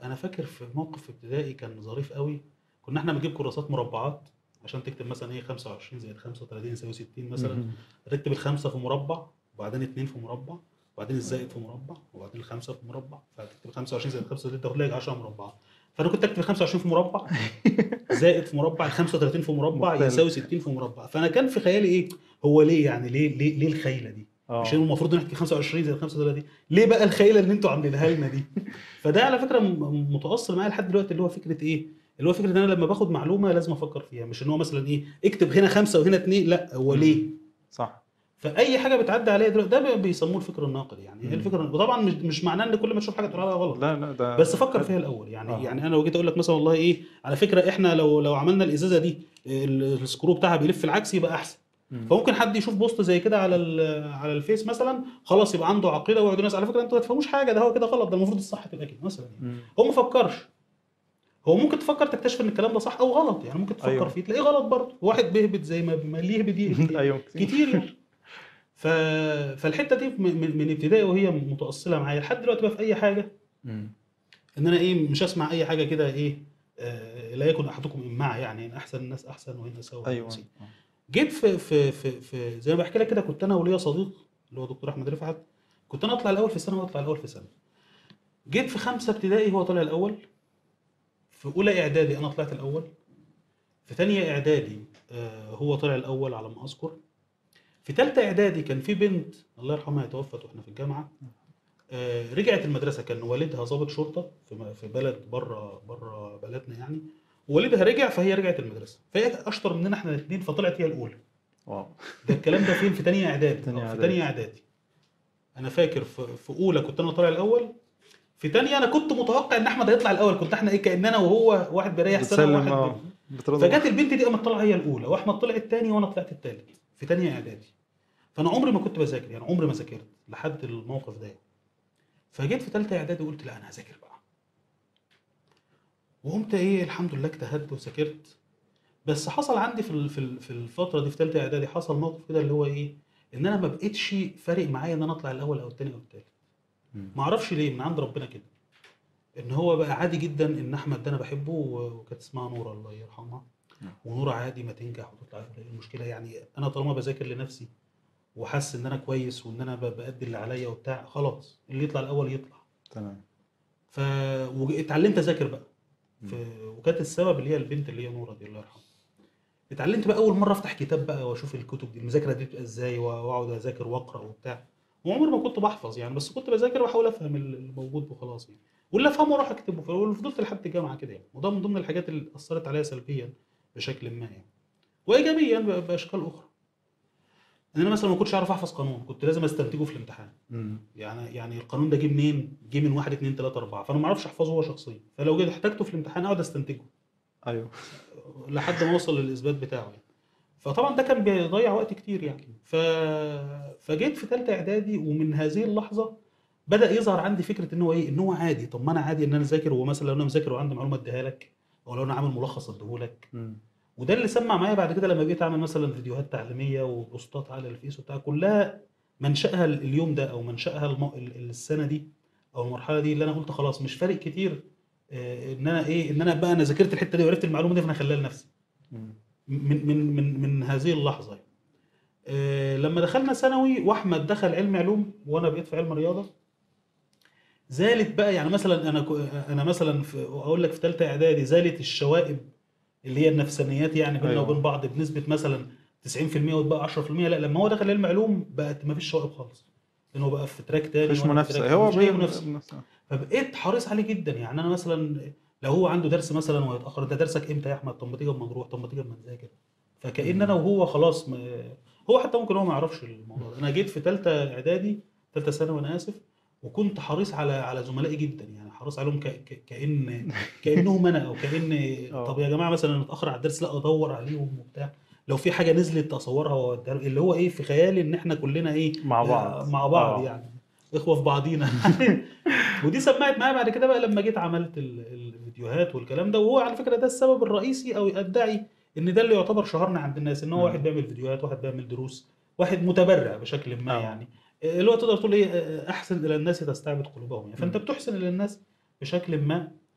انا فاكر في موقف في ابتدائي كان ظريف قوي كنا احنا بنجيب كراسات مربعات عشان تكتب مثلا ايه 25 زائد 35 يساوي 60 مثلا مم. تكتب الخمسه في مربع وبعدين اثنين في مربع وبعدين الزائد في مربع وبعدين الخمسه في مربع فتكتب 25 زائد 35 تاخد لك 10 مربعات فانا كنت اكتب ال 25 في مربع زائد في مربع ال 35 في مربع مختلف. يساوي 60 في مربع فانا كان في خيالي ايه هو ليه يعني ليه ليه ليه الخيله دي اه مش المفروض نحكي 25 زائد 35 ليه بقى الخيله اللي انتوا عاملينها لنا دي فده على فكره م- متاصل معايا لحد دلوقتي اللي هو فكره ايه اللي هو فكره ان انا لما باخد معلومه لازم افكر فيها مش ان هو مثلا ايه اكتب هنا خمسه وهنا اثنين لا هو ليه صح فاي حاجه بتعدي عليا دلوقتي ده بي- بيسموه الفكر الناقد يعني هي مم. الفكره وطبعا مش مش معناه ان كل ما تشوف حاجه تقول عليها غلط لا لا ده بس فكر فيها الاول يعني آه. يعني انا لو جيت اقول لك مثلا والله ايه على فكره احنا لو لو عملنا الازازه دي ال- السكرو بتاعها بيلف العكس يبقى احسن مم. فممكن حد يشوف بوست زي كده على ال- على الفيس مثلا خلاص يبقى عنده عقيده ويقعد الناس على فكره انتوا ما تفهموش حاجه ده هو كده غلط ده المفروض الصح تبقى كده مثلا يعني. مم. هو ما فكرش هو ممكن تفكر تكتشف ان الكلام ده صح او غلط يعني ممكن تفكر أيوه. فيه تلاقيه غلط برضه واحد بيهبط زي ما ما اللي يهبط يهبط ايوه كتير يعني ف... فالحته دي من, من من ابتدائي وهي متاصله معايا لحد دلوقتي بقى في اي حاجه مم. ان انا ايه مش اسمع اي حاجه كده ايه آه لا يكن احدكم امعا يعني ان احسن الناس احسن وان اساءوا ايوه أحسن. جيت في في في, في زي ما بحكي لك كده كنت انا وليا صديق اللي هو دكتور احمد رفعت كنت انا اطلع الاول في سنه واطلع الاول في سنه جيت في خمسه ابتدائي هو طلع الاول في اولى اعدادي انا طلعت الاول في ثانيه اعدادي آه هو طلع الاول على ما اذكر في ثالثه اعدادي كان في بنت الله يرحمها توفت واحنا في الجامعه آه رجعت المدرسه كان والدها ضابط شرطه في م- في بلد بره بره بلدنا يعني ووالدها رجع فهي رجعت المدرسه فهي اشطر مننا احنا الاثنين فطلعت هي الاولى واو ده الكلام ده فين في تانية اعدادي تانية آه، في إعدادي. تانية اعدادي انا فاكر في, في اولى كنت انا طالع الاول في تانية انا كنت متوقع ان احمد هيطلع الاول كنت احنا ايه كاننا وهو واحد بيريح سنه بتسلم وواحد اه بي- بترد فجت البنت دي قامت طالعه هي الاولى واحمد طلع الثاني وانا طلعت الثالث في تانية اعدادي فانا عمري ما كنت بذاكر يعني عمري ما ذاكرت لحد الموقف ده فجيت في ثالثه اعدادي وقلت لا انا هذاكر بقى وقمت ايه الحمد لله اجتهدت وذاكرت بس حصل عندي في ال- في ال- في الفتره دي في ثالثه اعدادي حصل موقف كده اللي هو ايه ان انا ما بقتش فارق معايا ان انا اطلع الاول او الثاني او الثالث مم. ما اعرفش ليه من عند ربنا كده ان هو بقى عادي جدا ان احمد ده انا بحبه و- وكانت اسمها نوره الله يرحمها نعم. ونوره عادي ما تنجح وتطلع الأولى، ايه المشكله يعني انا طالما بذاكر لنفسي وحاسس ان انا كويس وان انا ب- بأدي اللي عليا وبتاع خلاص اللي يطلع الاول يطلع تمام ف واتعلمت اذاكر بقى ف... وكانت السبب اللي هي البنت اللي هي نوره دي الله يرحمها اتعلمت بقى اول مره افتح كتاب بقى واشوف الكتب دي المذاكره دي بتبقى ازاي واقعد اذاكر واقرا وبتاع وعمري ما كنت بحفظ يعني بس كنت بذاكر واحاول افهم الموجود وخلاص يعني واللي افهمه اروح اكتبه فضلت لحد الجامعه كده يعني وده من ضمن الحاجات اللي اثرت عليا سلبيا بشكل ما يعني وايجابيا ب- باشكال اخرى ان انا مثلا ما كنتش اعرف احفظ قانون كنت لازم استنتجه في الامتحان مم. يعني يعني القانون ده جه منين؟ جه من 1 2 3 4 فانا ما اعرفش احفظه هو شخصيا فلو جيت احتاجته في الامتحان اقعد استنتجه ايوه لحد ما اوصل للاثبات بتاعه يعني. فطبعا ده كان بيضيع وقت كتير يعني ف... فجيت في ثالثه اعدادي ومن هذه اللحظه بدا يظهر عندي فكره ان هو ايه ان هو عادي طب ما انا عادي ان انا اذاكر ومثلا لو انا مذاكر وعندي معلومه اديها لك او لو انا عامل ملخص اديهولك مم. وده اللي سمع معايا بعد كده لما بقيت اعمل مثلا فيديوهات تعليميه وبوستات على الفيس وبتاع كلها منشأها اليوم ده او منشأها الم... ال- السنه دي او المرحله دي اللي انا قلت خلاص مش فارق كتير آه، ان انا ايه ان انا بقى انا ذاكرت الحته دي وعرفت المعلومه دي فانا اخليها لنفسي مم. من من من من هذه اللحظه يعني. آه، لما دخلنا ثانوي واحمد دخل علم علوم وانا بقيت في علم رياضه زالت بقى يعني مثلا انا كو- انا مثلا في اقول لك في ثالثه اعدادي زالت الشوائب اللي هي النفسانيات يعني بيننا أيوة. وبين بعض بنسبه مثلا 90% وتبقى 10% لا لما هو دخل علم علوم بقت ما فيش شوائب خالص لانه بقى في تراك تاني مفيش وأنا في منافسه تراك هو مفيش أي بي- منافسه منافسة. فبقيت حريص عليه جدا يعني انا مثلا لو هو عنده درس مثلا ويتاخر انت درسك امتى يا احمد طب ما تيجي اما نروح طب ما تيجي اما نذاكر فكأن انا وهو خلاص ما هو حتى ممكن هو ما يعرفش الموضوع ده انا جيت في ثالثه اعدادي ثالثه ثانوي انا اسف وكنت حريص على على زملائي جدا يعني حريص عليهم ك... ك... كان كانهم انا او كان آه. طب يا جماعه مثلا نتاخر على الدرس لا ادور عليهم وبتاع لو في حاجه نزلت اصورها وأوديها له. اللي هو ايه في خيالي ان احنا كلنا ايه مع بعض مع بعض آه. يعني اخوه في بعضينا ودي سمعت معايا بعد كده بقى لما جيت عملت ال- الفيديوهات والكلام ده وهو على فكره ده السبب الرئيسي او ادعي ان ده اللي يعتبر شهرنا عند الناس ان هو مم. واحد بيعمل فيديوهات واحد بيعمل دروس واحد متبرع بشكل ما آه. يعني اللي هو تقدر تقول ايه احسن الى الناس تستعبد قلوبهم يعني فانت مم. بتحسن الى الناس بشكل ما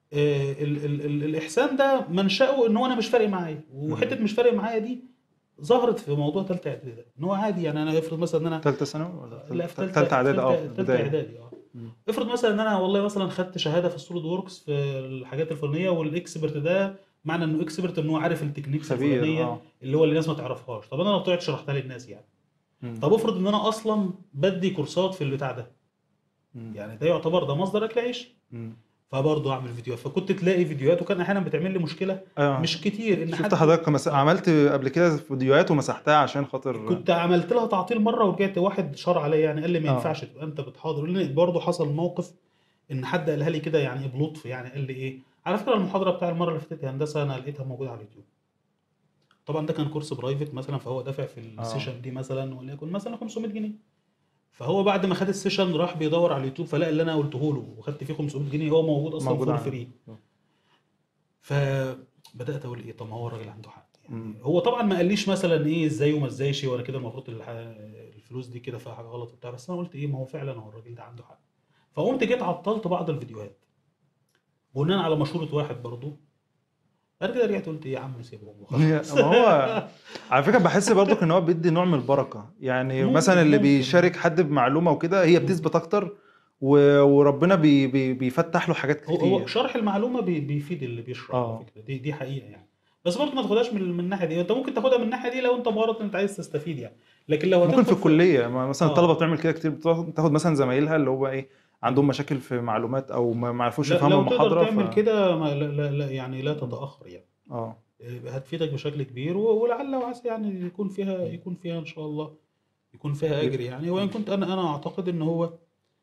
آه، ال ال ال الاحسان ده منشأه ان هو انا مش فارق معايا وحته مش فارق معايا دي ظهرت في موضوع ثالثه اعدادي ده ان هو عادي يعني انا افرض مثلا ان انا ثالثه ثانوي ولا لا في ثالثه ثالثه اعدادي اه في ثالثه البداية. اعدادي اه مم. افرض مثلا ان انا والله مثلا خدت شهاده في السوليد ووركس في الحاجات الفلانيه والاكسبرت ده معنى انه اكسبرت ان هو عارف التكنيكس خبير الفلانيه اه اللي هو اللي الناس ما تعرفهاش طب انا لو طلعت شرحتها للناس يعني مم. طب افرض ان انا اصلا بدي كورسات في البتاع ده مم. يعني ده يعتبر ده مصدر اكل عيش مم. فبرضه اعمل فيديوهات فكنت تلاقي فيديوهات وكان احيانا بتعمل لي مشكله آه. مش كتير ان شفت حضرتك مس... عملت قبل كده فيديوهات ومسحتها عشان خاطر كنت عملت لها تعطيل مره ورجعت واحد شار عليا يعني قال لي ما آه. ينفعش تبقى انت بتحاضر لان برضه حصل موقف ان حد قالها لي كده يعني بلطف يعني قال لي ايه على فكره المحاضره بتاع المره اللي فاتت يا هندسه انا لقيتها موجوده على اليوتيوب طبعا ده كان كورس برايفت مثلا فهو دافع في آه. السيشن دي مثلا وليكن مثلا 500 جنيه فهو بعد ما خد السيشن راح بيدور على اليوتيوب فلقى اللي انا قلته له وخدت فيه 500 جنيه هو موجود اصلا موجود فور عنده. فري فبدات اقول ايه طب ما هو الراجل عنده حق يعني مم. هو طبعا ما قاليش مثلا ايه ازاي وما ازايش ولا كده المفروض الح- الفلوس دي كده فيها حاجه غلط وبتاع بس انا قلت ايه ما هو فعلا هو الراجل ده عنده حق فقمت جيت عطلت بعض الفيديوهات بناء على مشوره واحد برضه بعد كده رجعت قلت ايه يا عم سيبهم وخلاص ما هو على فكره بحس برضك ان هو بيدي نوع من البركه يعني ممكن- مثلا اللي ممكن. بيشارك حد بمعلومه وكده هي بتثبت اكتر و... وربنا بي... بي... بيفتح له حاجات هو, هو كتير شرح المعلومه بي بيفيد اللي بيشرح آه. على فكره دي دي حقيقه يعني بس برضه ما تاخدهاش من من الناحيه دي انت ممكن تاخدها من الناحيه دي لو انت مجرد انت عايز تستفيد يعني لكن لو ممكن في هتدخل الكليه ما مثلا آه. الطلبه بتعمل كده كتير بتاخد تاخد مثلا زمايلها اللي هو ايه عندهم مشاكل في معلومات او ما ما عرفوش لا يفهموا لو تقدر المحاضره تعمل كده ما لا, لا, لا يعني لا تتاخر يعني اه هتفيدك بشكل كبير و- ولعل وعسى يعني يكون فيها يكون فيها ان شاء الله يكون فيها اجر يعني وان كنت انا انا اعتقد ان هو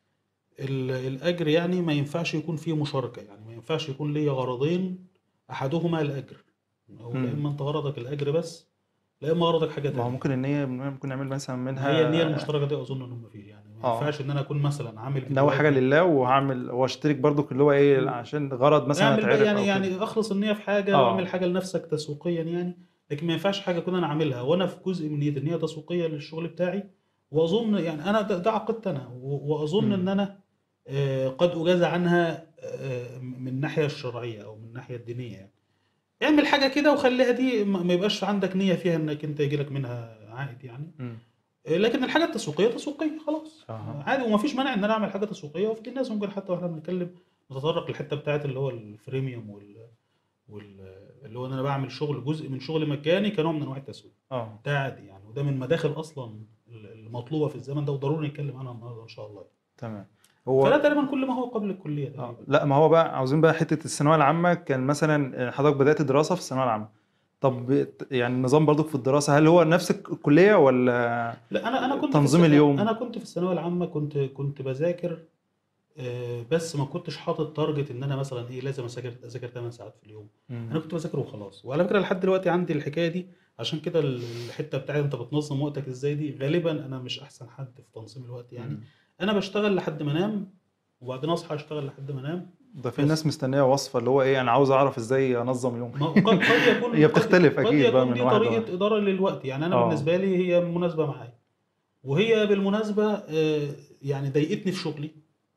ال- الاجر يعني ما ينفعش يكون فيه مشاركه يعني ما ينفعش يكون ليا غرضين احدهما الاجر هو مم. لا اما انت غرضك الاجر بس لا اما غرضك حاجه ما هو تانية ممكن النيه ممكن نعمل مثلا منها هي النيه المشتركه دي اظن ان هم فيه يعني ما آه. ينفعش ان انا اكون مثلا عامل ناوي فيديوهات حاجه لله وهعمل واشترك برضو اللي هو ايه عشان غرض مثلا اعمل بقى اتعرف يعني أو كده. يعني اخلص النيه في حاجه آه. واعمل حاجه لنفسك تسويقيا يعني لكن ما ينفعش حاجه اكون انا عاملها وانا في جزء من نيتي ان هي تسويقيه للشغل بتاعي واظن يعني انا ده, ده عقدت انا و- واظن مم. ان انا آه، قد اجازى عنها آه، من الناحيه الشرعيه او من الناحيه الدينيه يعني اعمل حاجه كده وخليها دي ما ما يبقاش عندك نيه فيها انك انت يجي لك منها عائد يعني مم. آه، لكن الحاجه التسويقيه تسويقيه خلاص أها. عادي ومفيش مانع ان انا اعمل حاجه تسويقيه وفي الناس ممكن حتى واحنا بنتكلم نتطرق للحته بتاعت اللي هو الفريميوم وال وال اللي هو ان انا بعمل شغل جزء من شغل مجاني كنوع من انواع التسويق اه ده عادي يعني وده من مداخل اصلا المطلوبه في الزمن ده وضروري نتكلم عنها النهارده ان شاء الله تمام فلا هو تقريبا كل ما هو قبل الكليه آه. تقريبا لا ما هو بقى عاوزين بقى حته الثانويه العامه كان مثلا حضرتك بدات دراسه في الثانويه العامه طب يعني النظام برضك في الدراسه هل هو نفس الكليه ولا لا انا انا كنت في تنظيم الثانوية- اليوم. انا كنت في الثانويه العامه كنت كنت بذاكر آه، بس ما كنتش حاطط تارجت ان انا مثلا ايه لازم اذاكر اذاكر 8 ساعات في اليوم انا كنت بذاكر وخلاص وعلى فكره لحد دلوقتي عندي الحكايه دي عشان كده الحته بتاعت انت بتنظم وقتك ازاي دي غالبا انا مش احسن حد في تنظيم الوقت يعني مم. انا بشتغل لحد ما انام وبعدين اصحى اشتغل لحد ما انام ده في بس. ناس مستنيه وصفه اللي هو ايه انا عاوز اعرف ازاي انظم يومي ما قد قد يكون هي قد- بتختلف قد أكيد بقى يكون من دي واحد طريقه لواحد. اداره للوقت يعني انا آه. بالنسبه لي هي مناسبه معايا وهي بالمناسبه آه، يعني ضايقتني في شغلي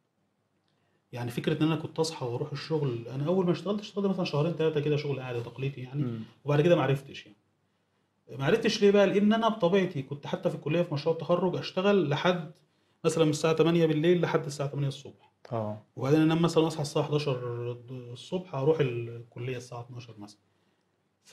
يعني فكره ان انا كنت اصحى واروح الشغل انا اول ما اشتغلت اشتغلت مثلا شهرين ثلاثه كده شغل عادي تقليدي يعني مم. وبعد كده ما عرفتش يعني ما عرفتش ليه بقى لان انا بطبيعتي كنت حتى في الكليه في مشروع التخرج اشتغل لحد مثلا من الساعه 8 بالليل لحد الساعه 8 الصبح اه وبعدين انام مثلا اصحى الساعه 11 الصبح اروح الكليه الساعه 12 مثلا ف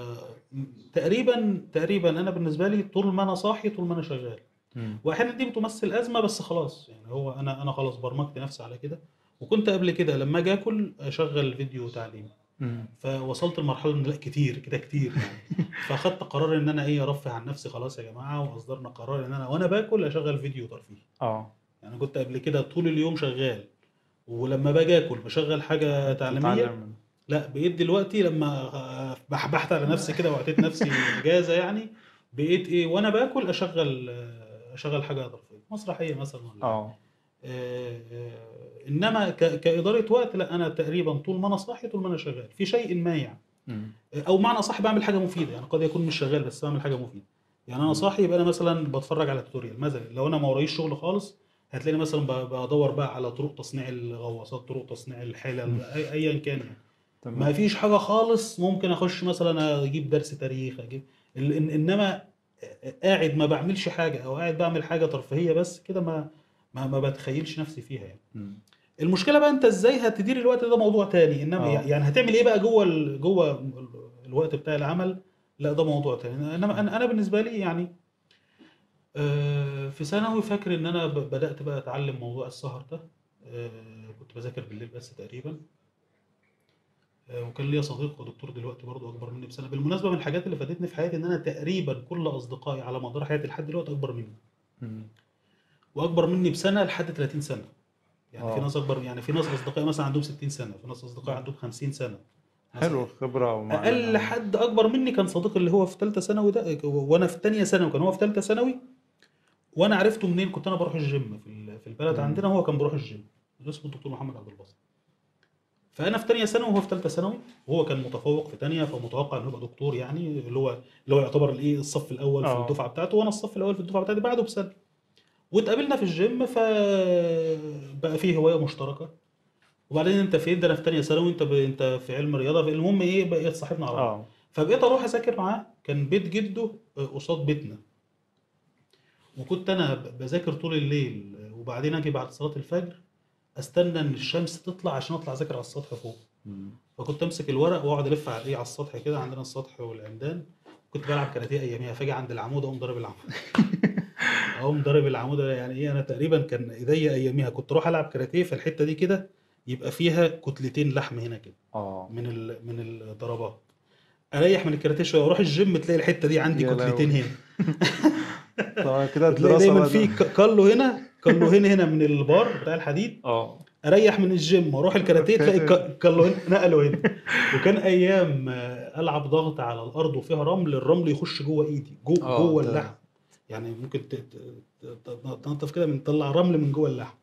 تقريبا تقريبا انا بالنسبه لي طول ما انا صاحي طول ما انا شغال مم. واحيانا دي بتمثل ازمه بس خلاص يعني هو انا انا خلاص برمجت نفسي على كده وكنت قبل كده لما اجي اكل اشغل فيديو تعليمي مم. فوصلت لمرحله ان لا كتير كده كتير يعني فاخدت قرار ان انا ايه ارفه عن نفسي خلاص يا جماعه واصدرنا قرار ان انا وانا باكل اشغل فيديو ترفيهي اه يعني كنت قبل كده طول اليوم شغال ولما باجي اكل بشغل حاجه تعليميه تتعلم. لا بقيت دلوقتي لما بحبحت على نفسي كده واعطيت نفسي اجازه يعني بقيت ايه وانا باكل اشغل اشغل حاجه ترفيهيه مسرحيه مثلا ولا اه آه، آه، انما ك- كاداره وقت لا انا تقريبا طول ما انا صاحي طول ما انا شغال في شيء ما يعني مم. او معنى صح بعمل حاجه مفيده يعني قد يكون مش شغال بس بعمل حاجه مفيده يعني انا صاحي يبقى انا مثلا بتفرج على توتوريال مثلا لو انا ما ورايش شغل خالص هتلاقيني مثلا ب- بدور بقى على طرق تصنيع الغواصات طرق تصنيع الحلل أي- ايا كان يعني ما تمام فيش حاجه خالص ممكن اخش مثلا اجيب درس تاريخ اجيب ال- إن- انما قاعد ما بعملش حاجه او قاعد بعمل حاجه ترفيهيه بس كده ما ما ما بتخيلش نفسي فيها يعني مم. المشكله بقى انت ازاي هتدير الوقت ده موضوع تاني انما آه. يعني هتعمل ايه بقى جوه ال- جوه ال- الوقت بتاع العمل لا ده موضوع تاني انما انا انا بالنسبه لي يعني آه، في ثانوي فاكر ان انا ب- بدات بقى اتعلم موضوع السهر ده آه، كنت بذاكر بالليل بس تقريبا آه، وكان ليا صديق ودكتور دلوقتي برضه اكبر مني بسنه بالمناسبه من الحاجات اللي فادتني في حياتي ان انا تقريبا كل اصدقائي على مدار حياتي لحد دلوقتي اكبر مني مم. واكبر مني بسنه لحد 30 سنه يعني في آه. ناس اكبر يعني في ناس اصدقائي مثلا عندهم 60 سنه في ناس اصدقائي عندهم 50 سنه حلو خبره ومعلومة. اقل حد اكبر مني كان صديقي اللي هو في ثالثه ثانوي ده وانا في ثانيه ثانوي كان هو في ثالثه ثانوي وانا عرفته منين كنت انا بروح الجيم في ال- في البلد مم. عندنا هو كان بيروح الجيم اللي اسمه الدكتور محمد عبد الباسط فانا في ثانيه ثانوي وهو في ثالثه ثانوي وهو كان متفوق في ثانيه فمتوقع انه يبقى دكتور يعني اللي هو اللي هو يعتبر الايه الصف الاول في آه. الدفعه بتاعته وانا الصف الاول في الدفعه بتاعتي بعده بسنه واتقابلنا في الجيم فبقى فيه هوايه مشتركه وبعدين انت فين ده انا في ثانيه ثانوي انت ب... انت في علم رياضه المهم ايه بقيت صاحبنا على بعض اه فبقيت اروح اذاكر معاه كان بيت جده آه، قصاد بيتنا وكنت انا ب- بذاكر طول الليل آه، وبعدين اجي بعد صلاه الفجر استنى ان الشمس تطلع عشان اطلع اذاكر على السطح فوق مم. فكنت امسك الورق واقعد الف على ايه على السطح كده عندنا السطح والعمدان كنت بلعب كاراتيه اياميها فاجي عند العمود اقوم ضارب العمود اقوم ضارب العمود يعني ايه انا تقريبا كان ايديا اياميها كنت اروح العب كاراتيه في الحته دي كده يبقى فيها كتلتين لحم هنا كده اه من ال... من الضربات اريح من الكاراتيه شويه واروح الجيم تلاقي الحته دي عندي يا كتلتين لهوي. هنا طبعا كده تلاقي الدراسه دايما بقى في ك- كالو هنا كالو هنا هنا من البار بتاع الحديد اه اريح من الجيم واروح الكاراتيه تلاقي ك- كالو هنا نقله هنا وكان ايام آه، العب ضغط على الارض وفيها رمل الرمل يخش جوه ايدي جوه آه، جوه ده- اللحم يعني ممكن ت- ت- ت- تنطف كده من تطلع رمل من جوه اللحم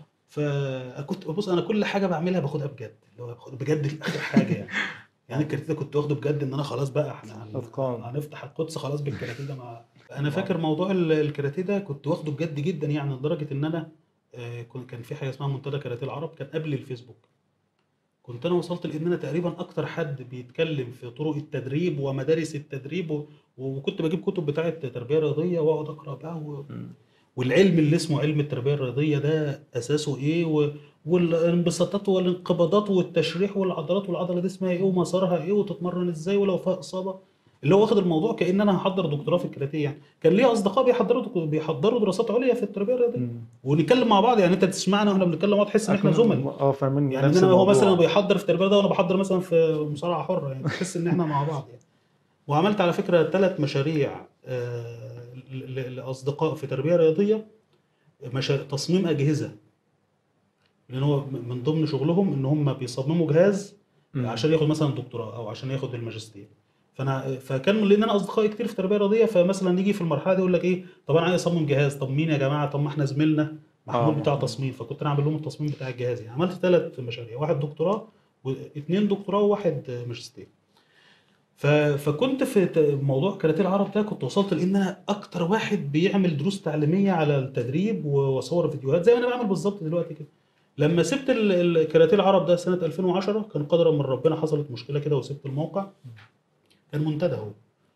فكنت بص انا كل حاجه بعملها باخدها بجد اللي هو باخد بجد اخر حاجه يعني يعني الكاراتيه ده كنت واخده بجد ان انا خلاص بقى احنا هن- أتقان. هنفتح القدس خلاص بالكاراتيه ده مع انا فاكر موضوع ال- الكاراتيه ده كنت واخده بجد جدا يعني لدرجه ان انا آه، كن- كان في حاجه اسمها منتدى كاراتيه العرب كان قبل الفيسبوك كنت انا وصلت لان انا تقريبا اكتر حد بيتكلم في طرق التدريب ومدارس التدريب و- وكنت بجيب كتب بتاعه تربيه رياضيه واقعد اقرا بقى و... مم. والعلم اللي اسمه علم التربيه الرياضيه ده اساسه ايه و... والانبساطات والانقباضات والتشريح والعضلات والعضله دي اسمها ايه ومسارها ايه وتتمرن ازاي ولو فيها اصابه اللي هو واخد الموضوع كان انا هحضر دكتوراه في الكاراتيه يعني كان ليا اصدقاء بيحضروا بيحضروا دراسات عليا في التربيه الرياضيه مم. ونتكلم مع بعض يعني انت تسمعنا واحنا بنتكلم مع بعض تحس ان احنا أكون- زملاء اه فاهمين يعني نفس ان انا هو مثلا الموضوع. بيحضر في التربيه ده وانا بحضر مثلا في مصارعه حره يعني تحس ان احنا مع بعض يعني وعملت على فكره ثلاث مشاريع آه، ل- ل- لاصدقاء في تربيه رياضيه مشا... تصميم اجهزه لان هو م- من ضمن شغلهم ان هم بيصمموا جهاز مم. عشان ياخد مثلا دكتوراه او عشان ياخد الماجستير فانا فكان لان انا اصدقائي كتير في تربيه رياضيه فمثلا يجي في المرحله دي يقول لك ايه طب انا عايز اصمم جهاز طب مين يا جماعه طب ما احنا زميلنا محمود آه. بتاع تصميم فكنت انا عامل لهم التصميم بتاع الجهاز يعني عملت ثلاث مشاريع واحد دكتوراه واثنين دكتوراه وواحد ماجستير ف... فكنت في ت- موضوع كاراتيه العرب ده كنت وصلت لان انا اكتر واحد بيعمل دروس تعليميه على التدريب و- واصور فيديوهات زي ما انا بعمل بالظبط دلوقتي كده لما سبت ال- الكاراتيه العرب ده سنه 2010 كان قدرا من ربنا حصلت مشكله كده وسبت الموقع كان منتدى هو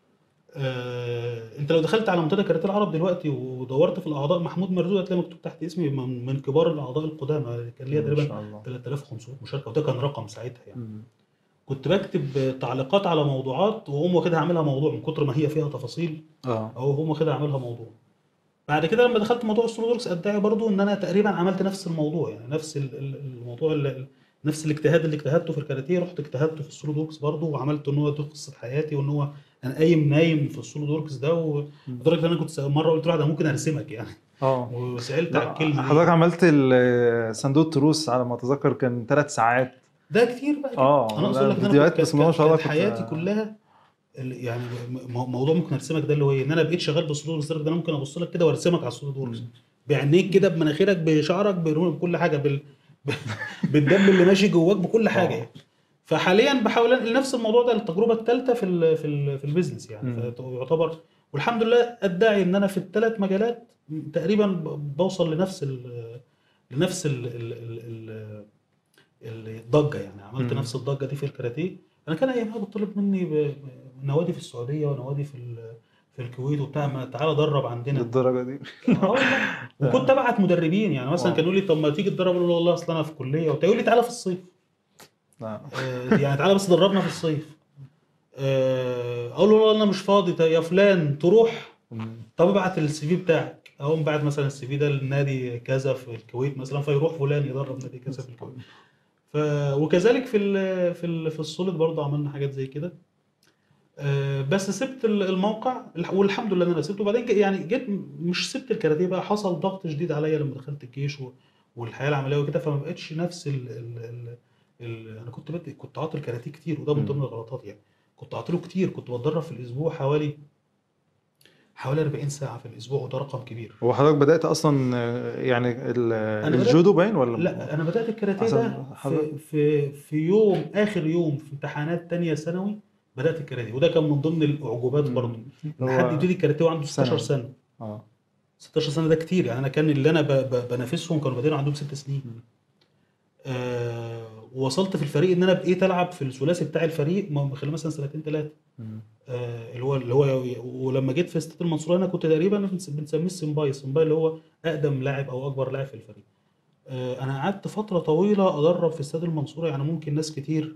آه، انت لو دخلت على منتدى كاراتيه العرب دلوقتي ودورت في الاعضاء محمود مرزوق هتلاقي مكتوب تحت اسمي من, من كبار الاعضاء القدامى كان ليا ما تقريبا شاء الله 3500 مشاركه وده كان رقم ساعتها يعني مم. كنت بكتب تعليقات على موضوعات واقوم واخدها عاملها موضوع من كتر ما هي فيها تفاصيل اه او هم واخدها عاملها موضوع بعد كده لما دخلت موضوع السولودوركس ادعي برضو ان انا تقريبا عملت نفس الموضوع يعني نفس ال- ال- الموضوع اللي نفس الاجتهاد اللي اجتهدته في الكاراتيه رحت اجتهدته في السولودوركس برضو وعملت ان هو دي قصه حياتي وان هو انا قايم نايم في السولودوركس ده و- لدرجه ان انا كنت مره قلت لواحد أنا ممكن ارسمك يعني اه وسالت على لا، الكلمه دي. حضرتك عملت ال- صندوق التروس على ما اتذكر كان ثلاث ساعات ده كتير بقى اه انا اقصد لا، لك ان انا فيديوهات كنت- بسم الله ما شاء الله كانت كنت- حياتي كلها ال- يعني م- موضوع ممكن ارسمك ده اللي هو ايه ان انا بقيت شغال بالصدور لدرجه ان انا ممكن ابص لك كده وارسمك على الصدور دورز بعينيك كده بمناخيرك بشعرك برو- بكل حاجه بال... بالدم اللي ماشي جواك بكل حاجه آه. يعني فحاليا بحاول انقل نفس الموضوع ده التجربه الثالثه في ال في ال في البيزنس يعني مم. فيعتبر والحمد لله ادعي ان انا في الثلاث مجالات تقريبا ب- بوصل لنفس ال لنفس ال ال ال ال الضجه يعني عملت مم. نفس الضجه دي في الكاراتيه انا كان ايامها بيطلب مني ب- نوادي في السعوديه ونوادي في ال- في الكويت وبتاع ما تعالى درب عندنا للدرجه دي اه والله وكنت ابعت مدربين يعني مثلا آه. كان يقول لي طب ما تيجي تدرب اقول له والله اصل انا في كليه وبتاع يقول لي تعالى في الصيف لا. آه، يعني تعالى بس دربنا في الصيف آه، اقول له والله انا مش فاضي طيب يا فلان تروح مم. طب ابعت السي في بتاعك اقوم بعت مثلا السي في ده للنادي كذا في الكويت مثلا فيروح فلان يدرب نادي كذا في الكويت ف... وكذلك في ال... في ال... في السوليد برضه عملنا حاجات زي كده آه، بس سبت ال- الموقع الح- والحمد لله ان انا سبته وبعدين ج- يعني جيت مش سبت الكاراتيه بقى حصل ضغط شديد عليا لما دخلت الجيش و... والحياه العمليه وكده فما بقتش نفس ال... ال... ال... ال... انا كنت بدي كنت عاطل كاراتيه كتير وده من مم. ضمن الغلطات يعني كنت عاطله كتير كنت بتدرب في الاسبوع حوالي حوالي 40 ساعه في الاسبوع وده رقم كبير هو حضرتك بدات اصلا آه، يعني ال- بدأت- الجودو باين ولا لا انا بدات الكاراتيه عشان ده في, حضرتك- في في يوم اخر يوم في امتحانات تانية ثانوي بدات الكاراتيه وده كان من ضمن الاعجوبات مم. برضه اللي ان هو- حد يبتدي الكاراتيه وعنده 16 ثانوي. سنه اه 16 سنه ده كتير يعني انا كان اللي انا ب- ب- بنافسهم كانوا بادئين عندهم ست سنين مم. آه ووصلت في الفريق ان انا بقيت العب في الثلاثي بتاع الفريق ما- خلال مثلا سنتين ثلاثه مم. آه اللي هو اللي هو ولما جيت في استاد المنصوره هنا كنت تقريبا بنس- بنسميه السمباي السمباي اللي هو اقدم لاعب او اكبر لاعب في الفريق آه انا قعدت فتره طويله ادرب في استاد المنصوره يعني ممكن ناس كتير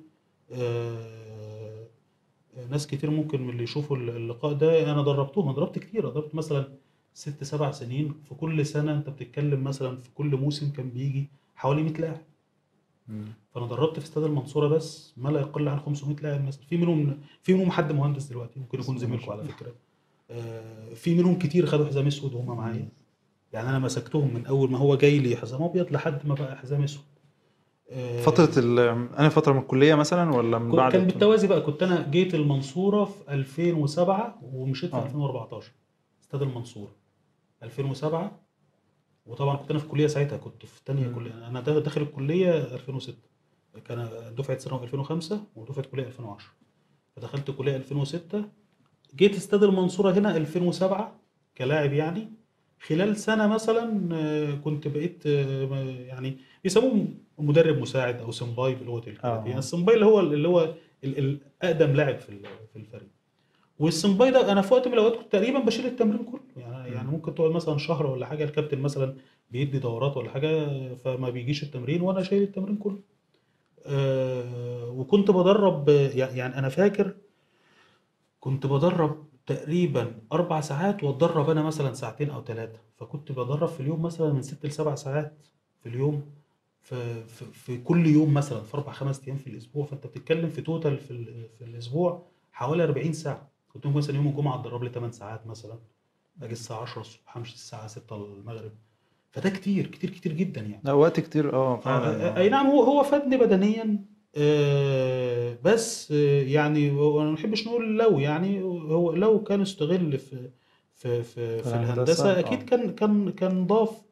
آه ناس كتير ممكن من اللي يشوفوا اللقاء ده انا دربتهم انا دربت كتير دربت مثلا ست سبع سنين في كل سنه انت بتتكلم مثلا في كل موسم كان بيجي حوالي 100 لاعب مم. فانا دربت في استاد المنصوره بس ما لا يقل عن 500 لاعب مثلا في منهم في منهم حد مهندس دلوقتي ممكن يكون بسم الله ما زميلكم شاء على الله. فكره آه، في منهم كتير خدوا حزام اسود وهم معايا يعني انا مسكتهم من اول ما هو جاي لي حزام ابيض لحد ما بقى حزام اسود آه، فتره ال... انا فتره من الكليه مثلا ولا من كنت- بعد كان بالتوازي بقى كنت انا جيت المنصوره في 2007 ومشيت في آه. 2014 استاد المنصوره 2007 وطبعا كنت انا في الكليه ساعتها كنت في ثانيه مم. كليه انا دا- داخل الكليه 2006 كان دفعه ثانوي 2005 ودفعه كليه 2010 فدخلت كليه 2006 جيت استاد المنصوره هنا 2007 كلاعب يعني خلال سنه مثلا آه، كنت بقيت آه، يعني بيسموه مدرب مساعد او سمباي بلغه الكاراتيه آه. السمباي اللي هو اللي هو ال- ال- اقدم لاعب في ال- في الفريق والسمباي ده انا في وقت من الاوقات كنت تقريبا بشيل التمرين كله يعني يعني ممكن تقعد مثلا شهر ولا حاجه الكابتن مثلا بيدي دورات ولا حاجه فما بيجيش التمرين وانا شايل التمرين كله آه وكنت بدرب يعني انا فاكر كنت بدرب تقريبا اربع ساعات واتدرب انا مثلا ساعتين او ثلاثه فكنت بدرب في اليوم مثلا من ست لسبع ساعات في اليوم في, في, في كل يوم مثلا في اربع خمس ايام في الاسبوع فانت بتتكلم في توتال في, ال- في الاسبوع حوالي 40 ساعه كنت ممكن مثلا يوم الجمعه اتدرب لي 8 ساعات مثلا اجي الساعه 10 الصبح امشي الساعه 6 المغرب فده كتير كتير كتير جدا يعني لا وقت كتير اه فعلا آه، اي نعم هو هو فادني بدنيا آه، بس آه، يعني هو انا ما بحبش نقول لو يعني هو لو كان استغل في في في, في الهندسة، الهندسه آه. اكيد كان كان كان ضاف